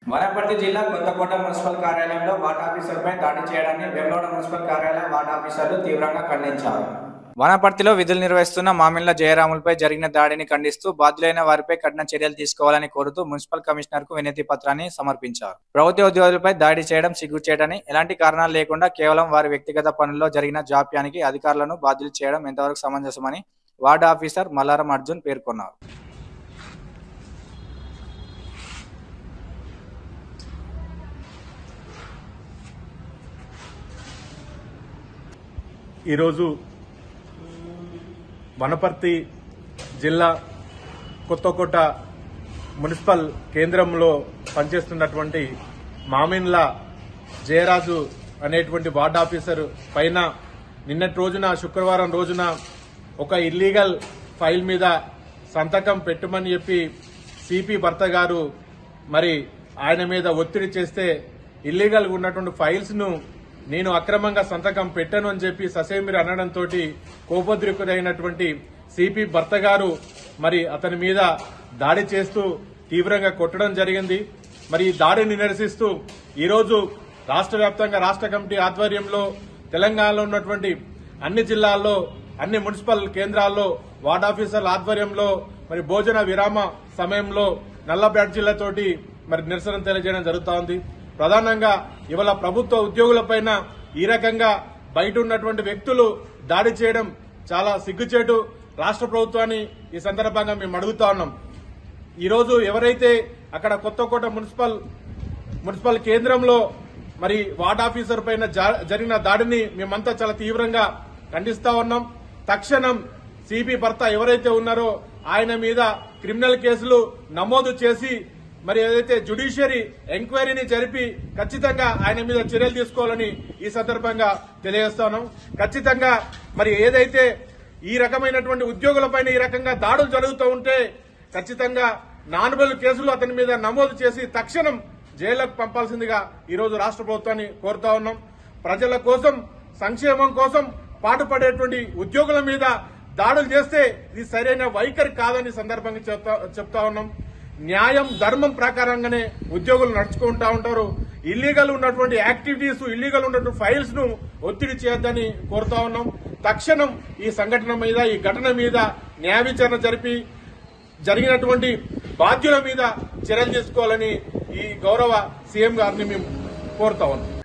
వనపర్తి జిల్లా కొత్తకోట మున్సిపల్ కార్యాలయంలో వార్డ్ ఆఫీసర్పై దాడి చేయడాన్ని వెమ్లోడ మున్సిపల్ కార్యాలయం వార్డ్ ఆఫీసర్లు తీవ్రంగా ఖండించారు వనపర్తిలో విధులు నిర్వహిస్తున్న మామిళ్ల జయరాములపై జరిగిన దాడిని ఖండిస్తూ బాధ్యులైన వారిపై కఠిన చర్యలు తీసుకోవాలని కోరుతూ మున్సిపల్ కమిషనర్ కు వినతి పత్రాన్ని సమర్పించారు ప్రభుత్వ ఉద్యోగులపై దాడి చేయడం సిగ్గుచేటని ఎలాంటి కారణాలు లేకుండా కేవలం వారి వ్యక్తిగత పనుల్లో జరిగిన జాప్యానికి అధికారులను బాధ్యులు చేయడం ఎంతవరకు సమంజసమని వార్డు ఆఫీసర్ మల్లారం అర్జున్ పేర్కొన్నారు ఈరోజు వనపర్తి జిల్లా కొత్తకోట మున్సిపల్ కేంద్రంలో పనిచేస్తున్నటువంటి మామిన్ల జయరాజు అనేటువంటి వార్డ్ ఆఫీసర్ పైన నిన్నటి రోజున శుక్రవారం రోజున ఒక ఇల్లీగల్ ఫైల్ మీద సంతకం పెట్టమని చెప్పి సిపి భర్త గారు మరి ఆయన మీద ఒత్తిడి చేస్తే ఇల్లీగల్ ఉన్నటువంటి ఫైల్స్ ను నేను అక్రమంగా సంతకం పెట్టను అని చెప్పి ససేమిరి అనడంతో కోపోద్రికుడైనటువంటి సిపి భర్త గారు మరి అతని మీద దాడి చేస్తూ తీవ్రంగా కొట్టడం జరిగింది మరి ఈ దాడిని నిరసిస్తూ ఈరోజు రాష్ట్ర వ్యాప్తంగా రాష్ట్ర కమిటీ ఆధ్వర్యంలో తెలంగాణలో ఉన్నటువంటి అన్ని జిల్లాల్లో అన్ని మున్సిపల్ కేంద్రాల్లో వార్డ్ ఆఫీసర్ల ఆధ్వర్యంలో మరి భోజన విరామ సమయంలో నల్ల బ్యాడ్జీలతోటి మరి నిరసన తెలియజేయడం జరుగుతా ఉంది ప్రధానంగా ఇవాళ ప్రభుత్వ ఉద్యోగులపైన ఈ రకంగా బయట ఉన్నటువంటి వ్యక్తులు దాడి చేయడం చాలా సిగ్గుచేటు రాష్ట్ర ప్రభుత్వాన్ని ఈ సందర్భంగా మేము అడుగుతా ఉన్నాం ఈరోజు ఎవరైతే అక్కడ కొత్తకోట మున్సిపల్ మున్సిపల్ కేంద్రంలో మరి వార్డ్ ఆఫీసర్ పైన జా- జరిగిన దాడిని మేమంతా చాలా తీవ్రంగా ఖండిస్తా ఉన్నాం తక్షణం సిపి భర్త ఎవరైతే ఉన్నారో ఆయన మీద క్రిమినల్ కేసులు నమోదు చేసి మరి ఏదైతే జ్యుడిషియరీ ఎంక్వైరీని జరిపి ఖచ్చితంగా ఆయన మీద చర్యలు తీసుకోవాలని ఈ సందర్భంగా తెలియజేస్తాను ఖచ్చితంగా మరి ఏదైతే ఈ రకమైనటువంటి ఉద్యోగులపైన ఈ రకంగా దాడులు జరుగుతూ ఉంటే ఖచ్చితంగా నానుబల్ కేసులు అతని మీద నమోదు చేసి తక్షణం జైలుకు పంపాల్సిందిగా ఈ రోజు రాష్ట్ర ప్రభుత్వాన్ని కోరుతా ఉన్నాం ప్రజల కోసం సంక్షేమం కోసం పాటుపడేటువంటి ఉద్యోగుల మీద దాడులు చేస్తే ఇది సరైన వైఖరి కాదని సందర్భంగా చెప్తా చెప్తా ఉన్నాం న్యాయం ధర్మం ప్రకారంగానే ఉద్యోగులు నడుచుకుంటా ఉంటారు ఇల్లీగల్ ఉన్నటువంటి యాక్టివిటీస్ ఇల్లీగల్ ఉన్నటువంటి ఫైల్స్ ను ఒత్తిడి చేయొద్దని కోరుతా ఉన్నాం తక్షణం ఈ సంఘటన మీద ఈ ఘటన మీద న్యాయ విచారణ జరిపి జరిగినటువంటి బాధ్యుల మీద చర్యలు తీసుకోవాలని ఈ గౌరవ సీఎం గారిని మేము కోరుతా ఉన్నాం